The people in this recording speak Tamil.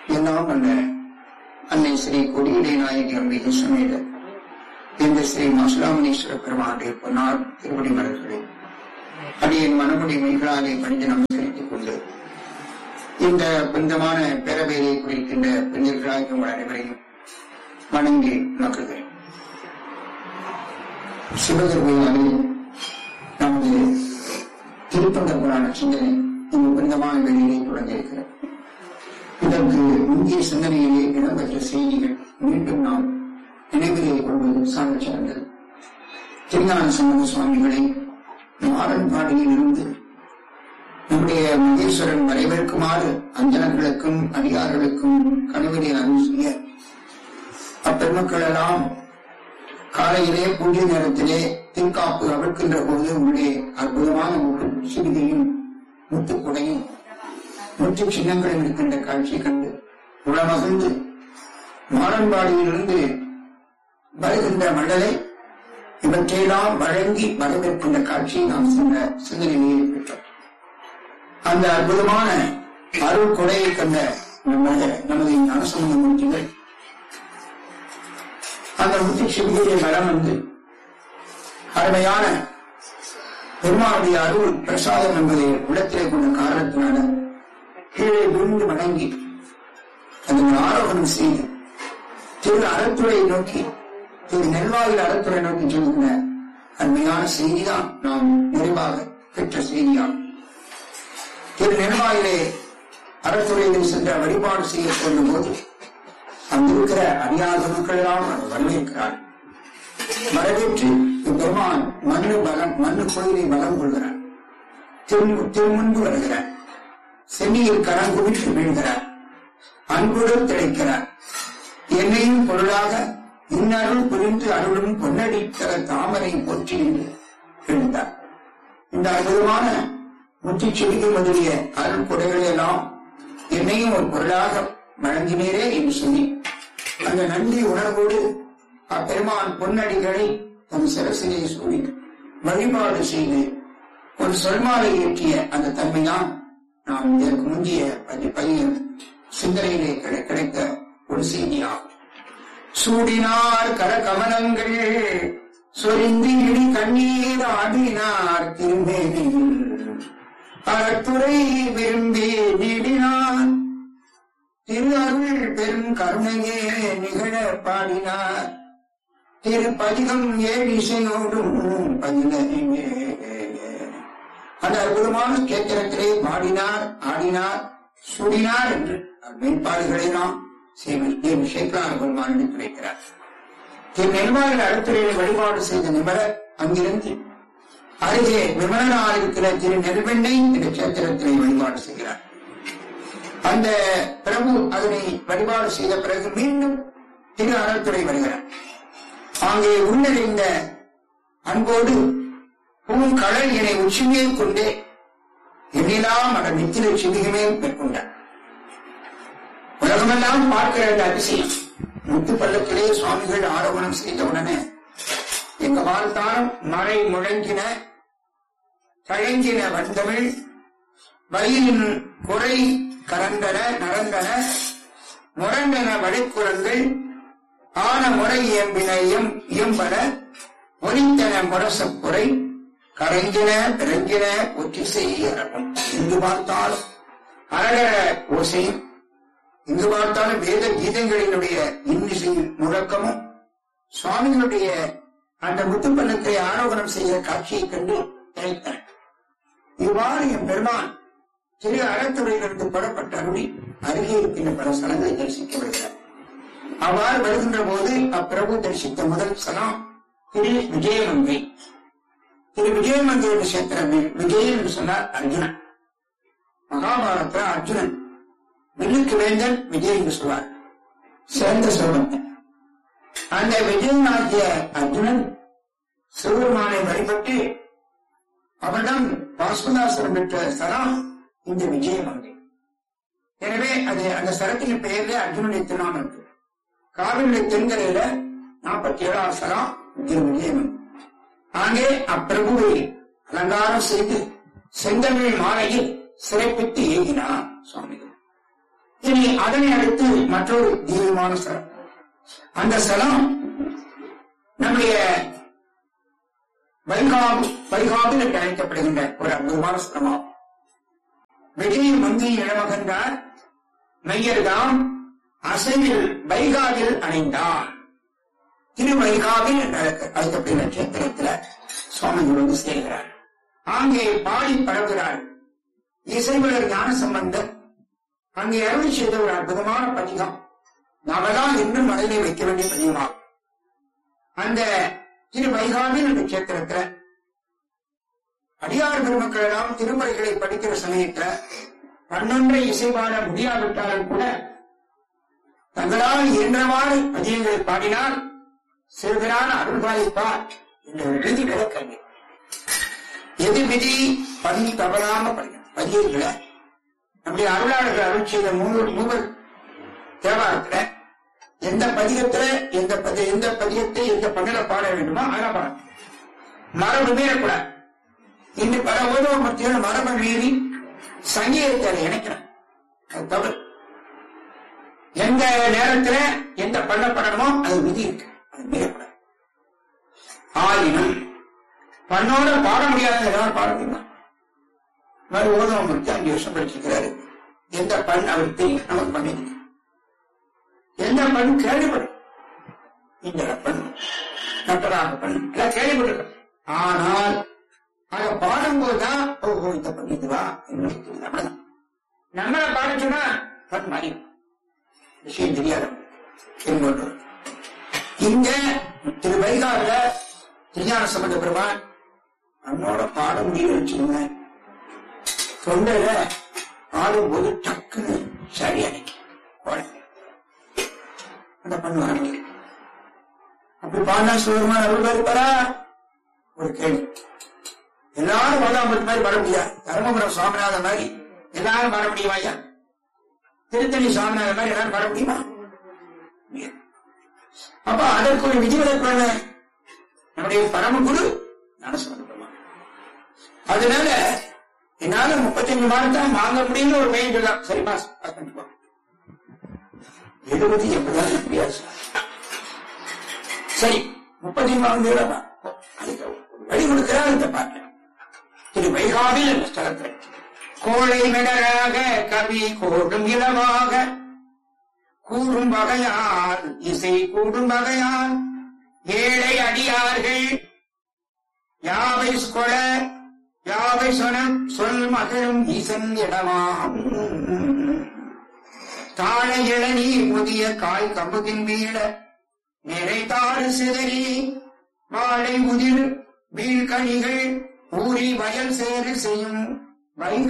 எல்லாம் அல்ல அன்னை ஸ்ரீ கொடியிலே நாயகி அம்பிகை சமேத இந்த ஸ்ரீ மாசுலாமணீஸ்வர பெருமானுடைய பொன்னார் திருவடி மலர்களே அடியின் மனமுடி மைகளாலே பணிந்து நமஸ்கரித்துக் கொண்டு இந்த புனிதமான பேரவையை குறிக்கின்ற பெண்ணிர்களாகிய உங்கள் அனைவரையும் வணங்கி மகிழ்கிறேன் சிவகர்மையாலே நமது திருப்பந்த புராண சிந்தனை இந்த புனிதமான வெளியிலே தொடங்கியிருக்கிறது இதற்கு முந்தைய சிந்தனையிலே இடம்பெற்ற செய்திகள் மீண்டும் நாம் நினைவிலே கொள்வது சால சிறந்தது திருஞான சம்பந்த சுவாமிகளை மாறன்பாடியில் இருந்து நம்முடைய மகேஸ்வரன் வரவேற்குமாறு அஞ்சனங்களுக்கும் அடியார்களுக்கும் கனவிலே அருள் செய்ய அப்பெருமக்கள் எல்லாம் காலையிலே பூஜை நேரத்திலே திருக்காப்பு அவிழ்க்கின்ற போது உள்ளே அற்புதமான ஒரு சிறுகையும் முத்துக்குடையும் முற்று சின்னங்களும் இருக்கின்ற காட்சி கண்டு உளமகிழ்ந்து மாறன்பாடியிலிருந்து வருகின்ற மண்டலை இவற்றையெல்லாம் வழங்கி வரவேற்கின்ற காட்சியை நாம் சென்ற சிந்தனையிலே பெற்றோம் அந்த அற்புதமான அருள் கொடையை கண்ட நமது நமது ஞானசம்பந்த மூர்த்திகள் அந்த முத்தி சிவிகையை வளம் வந்து அருமையான பெருமாளுடைய அருள் பிரசாதம் என்பதை உள்ளத்திலே கொண்ட காரணத்தினால கீழே விழுந்து வணங்கி அதன் ஆரோகணம் செய்து திரு அறத்துறையை நோக்கி திரு நெல்வாயில் அறத்துறை நோக்கி சொல்கிற அருமையான செய்திதான் நாம் நிறைவாக பெற்ற செய்தியாகும் திரு நெல்வாயிலே அறத்துறையில் சென்ற வழிபாடு செய்ய கொண்ட போது அங்கிருக்கிற அறியாத மக்கள் எல்லாம் வரவேற்கிறார் வரவேற்று பெருமான் மண்ணு பலம் மண்ணு கோயிலை பலம் கொள்கிறார் திரு திருமுன்பு வருகிறார் சென்னியில் கரம் குவித்து வீழ்கிறார் அன்புடன் திளைக்கிறார் என்னையும் பொருளாக இன்னருள் புரிந்து அருளும் பொன்னடித்த தாமரை போற்றி என்று எழுந்தார் இந்த அற்புதமான முத்தி செடிக்கு முதலிய அருள் கொடைகளை எல்லாம் என்னையும் ஒரு பொருளாக வழங்கினீரே என்று சொல்லி அந்த நன்றி உணர்வோடு அப்பெருமான் பொன்னடிகளை தன் சிரசிலே சூடி வழிபாடு செய்து ஒரு சொல்மாலை ஏற்றிய அந்த தன்மைதான் நாம் இதற்கு முந்தைய பதி- பதிய சிந்தனையிலே கிடை- கிடைத்த ஒரு செய்தியாகும் சூடினார் கரகமலங்கள் சொரிந்து இடி கண்ணீர் ஆடினார் திருமேனியில் அறத்துறை விரும்பி நீடினார் திரு அருள் பெரும் கருணையே நிகழ பாடினார் திரு பதிகம் ஏழிசையோடும் பதினே அந்த அற்புதமான கேத்திரத்திலே பாடினார் ஆடினார் சூடினார் என்று மேம்பாடுகளை நாம் செய்வது சேக்கலார் பெருமான் கிடைக்கிறார் திரு நெல்வாயில் அடுத்துறையில் வழிபாடு செய்த நிபரர் அங்கிருந்து அருகே விமலனால் இருக்கிற திரு நெல்வெண்ணை இந்த கேத்திரத்திலே வழிபாடு செய்கிறார் அந்த பிரபு அதனை வழிபாடு செய்த பிறகு மீண்டும் திரு அறத்துறை வருகிறார் அங்கே உள்நடைந்த அன்போடு பூங்கடல் என உச்சிமேல் கொண்டே எண்ணிலாம் அட நித்திரை சிவிகமே மேற்கொண்டார் உலகமெல்லாம் பார்க்கிற அந்த அதிசயம் முத்து பள்ளத்திலே சுவாமிகள் ஆரோகணம் செய்த உடனே எங்க வாழ்த்தாலும் மழை முழங்கின தழங்கின வந்தமிழ் வயலின் குறை கரந்தன நடந்தன முரண்டன வழிக்குரங்கள் ஆன முறை இயம்பின இயம் இயம்பன ஒலித்தன முரசப் குறை கரைஞ்சின பிறங்கின ஒற்றிசை அரங்கும் இங்கு பார்த்தாலும் அரகர ஓசையும் இங்கு பார்த்தாலும் வேத கீதங்களினுடைய இன்னிசை முழக்கமும் சுவாமிகளுடைய அந்த முத்துப்பள்ளத்தை ஆரோகணம் செய்கிற காட்சியைக் கண்டு நினைத்தன இவ்வாறு என் பெருமான் திரு அறத்துறையிலிருந்து புறப்பட்ட அருளி அருகே இருக்கின்ற பல ஸ்தலங்களை தரிசிக்க வருகிறார் அவ்வாறு வருகின்ற போது அப்பிரபு தரிசித்த முதல் ஸ்தலம் திரு விஜயமங்கை திரு விஜயமங்கை கஷேத்திரம் விஜயன் என்று சொன்னார் அர்ஜுனன் மகாபாரத அர்ஜுனன் வில்லுக்கு வேந்தன் விஜய் என்று சொல்வார் சிறந்த சொல்வன் அந்த விஜயனாகிய அர்ஜுனன் சிவபெருமானை வழிபட்டு அவரிடம் பாஸ்மதாசனம் பெற்ற ஸ்தலம் இந்த விஜயமங்கை எனவே அது அந்த ஸ்தலத்தின் பெயர்ல அர்ஜுனுடைய திருநாமம் இருக்கு காவிரி தென்கரையில நாற்பத்தி ஏழாம் ஸ்தலம் திரு விஜயமங்கை அங்கே அப்பிரபுவை அலங்காரம் செய்து செந்தமிழ் மாலையில் சிறைப்பித்து ஏகினார் சுவாமிகள் இனி அதனை அடுத்து மற்றொரு தீவிரமான ஸ்தலம் அந்த ஸ்தலம் நம்முடைய வைகாபு வைகாபில் என்று அழைக்கப்படுகின்ற ஒரு அற்புதமான ஸ்தலமாகும் வெளியே மங்கி இளமகன்றார் மையர்தாம் அசைவில் வைகாவில் அணைந்தார் திரு வைகாவில் என்று அழைக்க- அழைக்கப்படுகிற நட்சத்திரத்தில் சுவாமி வந்து சேர்கிறார் அங்கே பாடி பரவுகிறார் இசைவலர் ஞான சம்பந்தர் அங்கே அருள் செய்த ஒரு அற்புதமான பதிகம் நாமெல்லாம் இன்னும் மனதிலே வைக்க வேண்டிய பதிகமாகும் அந்த திரு வைகாவில் என்ற கஷேத்திரத்துல அடியார் பெருமக்கள் எல்லாம் திருமுறைகளை படிக்கிற சமயத்துல பன்னொன்றை இசைபாட முடியாவிட்டாலும் கூட தங்களால் இயன்றவாறு பதியங்களை பாடினால் சிறுவரான அருள்பாலிப்பார் என்ற ஒரு விதி விளக்கல்வி எது விதி பதி தவறாம படிக்கணும் பதியங்களை நம்முடைய அருளாளர்கள் அருள் செய்த மூவர் மூவர் தேவாரத்துல எந்த பதிகத்துல எந்த பதி எந்த பதியத்தை எந்த பண்ணல பாட வேண்டுமோ அதெல்லாம் பாடணும் மரபு மீறக்கூடாது இன்று பல உதவ மத்தியில் மரபை மீறி சங்கீதத்தை அதை இணைக்கிறேன் அது தவறு எந்த நேரத்துல எந்த பண்ணப்படணுமோ அது விதி இருக்கு அது மீறக்கூடாது ஆயினும் பண்ணோட பாட முடியாத ஏதாவது பாட முடியுமா மறு ஓதம் பற்றி அஞ்சு வருஷம் படிச்சிருக்கிறாரு எந்த பண் அவர் தெரியும் நமக்கு பண்ணிருக்கு எந்த பண் கேள்விப்படும் இந்த பண் கட்டராக பண் எல்லாம் கேள்விப்பட்டிருக்கோம் ஆனால் அத பாடும்போதுதான் ஓஹோ இந்த பண் இதுவா என்ன இருக்குது அப்படிதான் நம்மளை பாட சொன்னா பண் மாறி விஷயம் தெரியாது என்பது இங்க திரு வைகாரில திருஞான சம்பந்த பெருமான் நம்மோட பாட முடியும் வச்சுக்கோங்க தொண்டையில பாடும்போது டக்குன்னு சரி அணைக்கும் குழந்தை அந்த பண்ணுவாங்க அப்படி பாடினா சுகமா அருள் இருப்பாரா ஒரு கேள்வி எல்லாரும் ஓதாம்பத்து மாதிரி பாட முடியாது தர்மபுரம் சுவாமிநாதன் மாதிரி எல்லாரும் பாட முடியுமா ஐயா திருத்தணி சுவாமிநாதன் மாதிரி எல்லாரும் பாட முடியுமா முடியாது. அப்ப அதற்கு ஒரு விதிவிலக்கு என்ன? நம்முடைய பரமகுரு ஞானசம்பந்த பெருமான் அதனால என்னால முப்பத்தஞ்சு மாதம் தான் வாங்க முடியும்னு ஒரு பையன் சொல்லலாம் சரி பாஸ் பாஸ் பண்ணிட்டு போ. எழுபது எண்பதாயிரம் வித்தியாசம் சரி முப்பத்தி மூணு ரூபா அதுக்கு ஒரு வழி கொடுக்கிறார் இந்த பாட்டு திரு வைகாவில் என்ற ஸ்தலத்தில் கோழை மிடராக கவி கோடும் இளமாக கூறும் வகையால் இசை கூடும் வகையால் ஏழை அடியார்கள் யாவை கொள யாவை சொனம் சொல் மகளும் ஈசன் இடமாம் தாழ இளநீ முதிய காய் கம்புதின் வீழ நிறைதாறு சிதறி வாழை முதிர் வீழ்கனிகள் ஊறி வயல் சேறு செய்யும் வைக